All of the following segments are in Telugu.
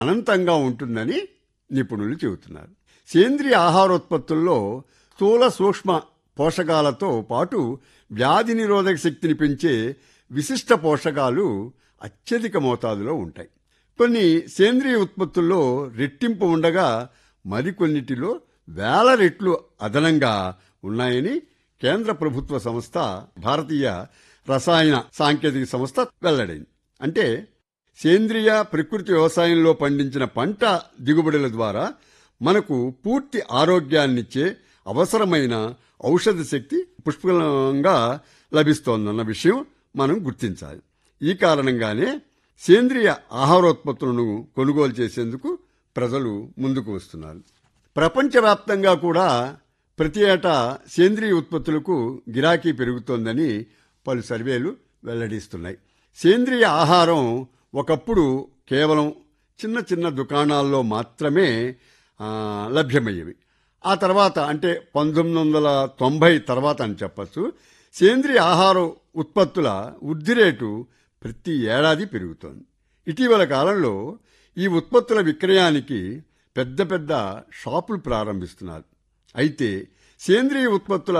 అనంతంగా ఉంటుందని నిపుణులు చెబుతున్నారు సేంద్రియ ఆహారోత్పత్తుల్లో స్థూల సూక్ష్మ పోషకాలతో పాటు వ్యాధి నిరోధక శక్తిని పెంచే విశిష్ట పోషకాలు అత్యధిక మోతాదులో ఉంటాయి కొన్ని సేంద్రియ ఉత్పత్తుల్లో రెట్టింపు ఉండగా మరికొన్నిటిలో వేల రెట్లు అదనంగా ఉన్నాయని కేంద్ర ప్రభుత్వ సంస్థ భారతీయ రసాయన సాంకేతిక సంస్థ వెల్లడైంది అంటే సేంద్రియ ప్రకృతి వ్యవసాయంలో పండించిన పంట దిగుబడుల ద్వారా మనకు పూర్తి ఆరోగ్యాన్నిచ్చే అవసరమైన ఔషధ శక్తి పుష్కలంగా లభిస్తోందన్న విషయం మనం గుర్తించాలి ఈ కారణంగానే సేంద్రియ ఆహారోత్పత్తులను కొనుగోలు చేసేందుకు ప్రజలు ముందుకు వస్తున్నారు ప్రపంచవ్యాప్తంగా కూడా ప్రతి ఏటా సేంద్రియ ఉత్పత్తులకు గిరాకీ పెరుగుతోందని పలు సర్వేలు వెల్లడిస్తున్నాయి సేంద్రియ ఆహారం ఒకప్పుడు కేవలం చిన్న చిన్న దుకాణాల్లో మాత్రమే ఆ, లభ్యమయ్యేవి ఆ తర్వాత అంటే పంతొమ్మిది వందల తొంభై తర్వాత అని చెప్పచ్చు సేంద్రియ ఆహార ఉత్పత్తుల వృద్ధి రేటు ప్రతి ఏడాది పెరుగుతోంది ఇటీవల కాలంలో ఈ ఉత్పత్తుల విక్రయానికి పెద్ద పెద్ద షాపులు ప్రారంభిస్తున్నారు అయితే సేంద్రియ ఉత్పత్తుల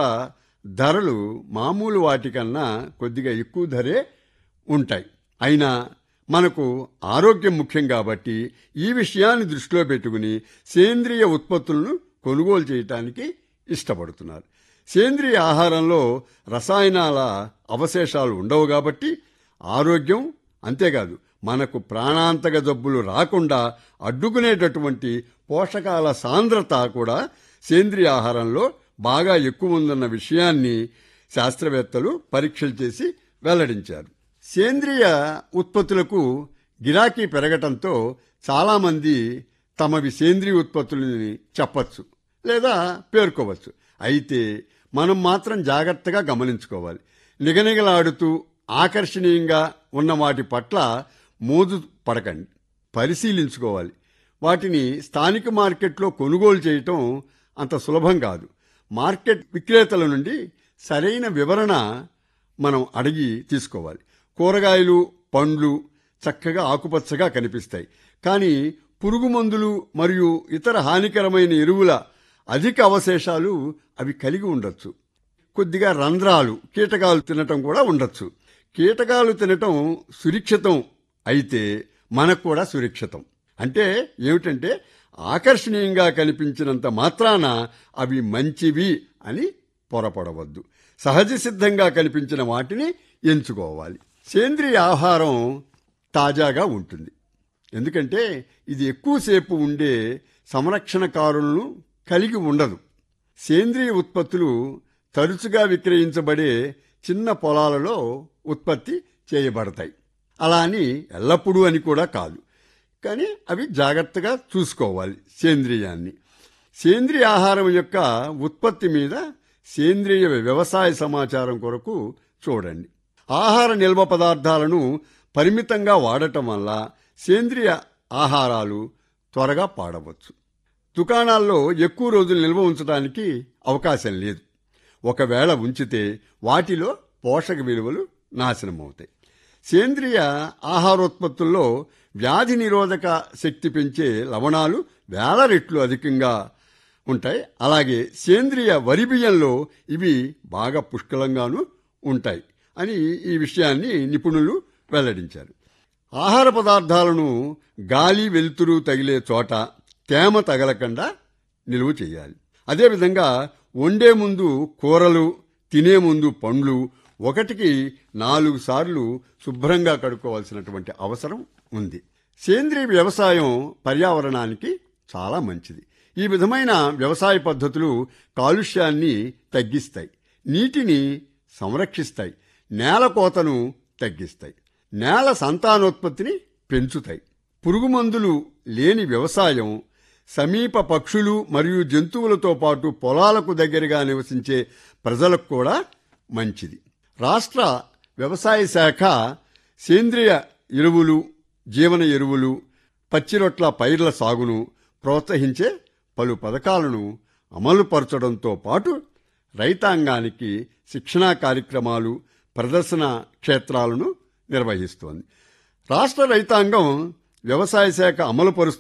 ధరలు మామూలు వాటికన్నా కొద్దిగా ఎక్కువ ధరే ఉంటాయి అయినా మనకు ఆరోగ్యం ముఖ్యం కాబట్టి ఈ విషయాన్ని దృష్టిలో పెట్టుకుని సేంద్రియ ఉత్పత్తులను కొనుగోలు చేయటానికి ఇష్టపడుతున్నారు సేంద్రియ ఆహారంలో రసాయనాల అవశేషాలు ఉండవు కాబట్టి ఆరోగ్యం అంతేకాదు మనకు ప్రాణాంతక జబ్బులు రాకుండా అడ్డుకునేటటువంటి పోషకాల సాంద్రత కూడా సేంద్రియ ఆహారంలో బాగా ఎక్కువ ఉందన్న విషయాన్ని శాస్త్రవేత్తలు పరీక్షలు చేసి వెల్లడించారు సేంద్రియ ఉత్పత్తులకు గిరాకీ పెరగటంతో చాలామంది తమవి సేంద్రియ ఉత్పత్తులని చెప్పచ్చు లేదా పేర్కోవచ్చు అయితే మనం మాత్రం జాగ్రత్తగా గమనించుకోవాలి నిగనిగలాడుతూ ఆకర్షణీయంగా ఉన్న వాటి పట్ల మోజు పడకండి పరిశీలించుకోవాలి వాటిని స్థానిక మార్కెట్లో కొనుగోలు చేయటం అంత సులభం కాదు మార్కెట్ విక్రేతల నుండి సరైన వివరణ మనం అడిగి తీసుకోవాలి కూరగాయలు పండ్లు చక్కగా ఆకుపచ్చగా కనిపిస్తాయి కానీ పురుగు మందులు మరియు ఇతర హానికరమైన ఎరువుల అధిక అవశేషాలు అవి కలిగి ఉండొచ్చు కొద్దిగా రంధ్రాలు కీటకాలు తినటం కూడా ఉండొచ్చు కీటకాలు తినటం సురక్షితం అయితే మనకు కూడా సురక్షితం అంటే ఏమిటంటే ఆకర్షణీయంగా కనిపించినంత మాత్రాన అవి మంచివి అని పొరపడవద్దు సహజ సిద్ధంగా కనిపించిన వాటిని ఎంచుకోవాలి సేంద్రియ ఆహారం తాజాగా ఉంటుంది ఎందుకంటే ఇది ఎక్కువసేపు ఉండే సంరక్షణకారులను కలిగి ఉండదు సేంద్రియ ఉత్పత్తులు తరచుగా విక్రయించబడే చిన్న పొలాలలో ఉత్పత్తి చేయబడతాయి అలా అని ఎల్లప్పుడూ అని కూడా కాదు కానీ అవి జాగ్రత్తగా చూసుకోవాలి సేంద్రియాన్ని సేంద్రియ ఆహారం యొక్క ఉత్పత్తి మీద సేంద్రియ వ్యవసాయ సమాచారం కొరకు చూడండి ఆహార నిల్వ పదార్థాలను పరిమితంగా వాడటం వల్ల సేంద్రియ ఆహారాలు త్వరగా పాడవచ్చు దుకాణాల్లో ఎక్కువ రోజులు నిల్వ ఉంచడానికి అవకాశం లేదు ఒకవేళ ఉంచితే వాటిలో పోషక విలువలు నాశనమవుతాయి సేంద్రియ ఆహారోత్పత్తుల్లో వ్యాధి నిరోధక శక్తి పెంచే లవణాలు వేల రెట్లు అధికంగా ఉంటాయి అలాగే సేంద్రియ వరి బియ్యంలో ఇవి బాగా పుష్కలంగాను ఉంటాయి అని ఈ విషయాన్ని నిపుణులు వెల్లడించారు ఆహార పదార్థాలను గాలి వెలుతురు తగిలే చోట తేమ తగలకుండా నిలువ చేయాలి అదేవిధంగా వండే ముందు కూరలు తినే ముందు పండ్లు ఒకటికి నాలుగు సార్లు శుభ్రంగా కడుక్కోవాల్సినటువంటి అవసరం ఉంది సేంద్రీయ వ్యవసాయం పర్యావరణానికి చాలా మంచిది ఈ విధమైన వ్యవసాయ పద్ధతులు కాలుష్యాన్ని తగ్గిస్తాయి నీటిని సంరక్షిస్తాయి నేల కోతను తగ్గిస్తాయి నేల సంతానోత్పత్తిని పెంచుతాయి పురుగుమందులు లేని వ్యవసాయం సమీప పక్షులు మరియు జంతువులతో పాటు పొలాలకు దగ్గరగా నివసించే ప్రజలకు కూడా మంచిది రాష్ట్ర వ్యవసాయ శాఖ సేంద్రియ ఎరువులు జీవన ఎరువులు పచ్చిరొట్ల పైర్ల సాగును ప్రోత్సహించే పలు పథకాలను అమలుపరచడంతో పాటు రైతాంగానికి శిక్షణా కార్యక్రమాలు ప్రదర్శన క్షేత్రాలను నిర్వహిస్తోంది రాష్ట్ర రైతాంగం వ్యవసాయ శాఖ అమలు